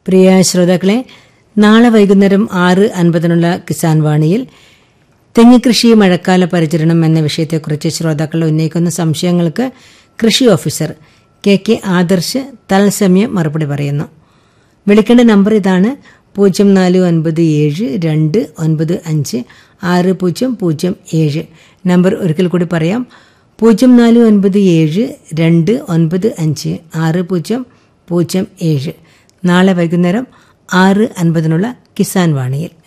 പ്രിയ ശ്രോതാക്കളെ നാളെ വൈകുന്നേരം ആറ് അൻപതിനുള്ള കിസാൻ വാണിയിൽ തെങ്ങിക്കൃഷി മഴക്കാല പരിചരണം എന്ന വിഷയത്തെക്കുറിച്ച് ശ്രോതാക്കൾ ഉന്നയിക്കുന്ന സംശയങ്ങൾക്ക് കൃഷി ഓഫീസർ കെ കെ ആദർശ് തത്സമയം മറുപടി പറയുന്നു വിളിക്കേണ്ട നമ്പർ ഇതാണ് പൂജ്യം നാല് ഒൻപത് ഏഴ് രണ്ട് ഒൻപത് അഞ്ച് ആറ് പൂജ്യം പൂജ്യം ഏഴ് നമ്പർ ഒരിക്കൽ കൂടി പറയാം പൂജ്യം നാല് ഒൻപത് ഏഴ് രണ്ട് ഒൻപത് അഞ്ച് ആറ് പൂജ്യം പൂജ്യം ഏഴ് നാളെ വൈകുന്നേരം ആറ് അൻപതിനുള്ള കിസാൻ വാണിയിൽ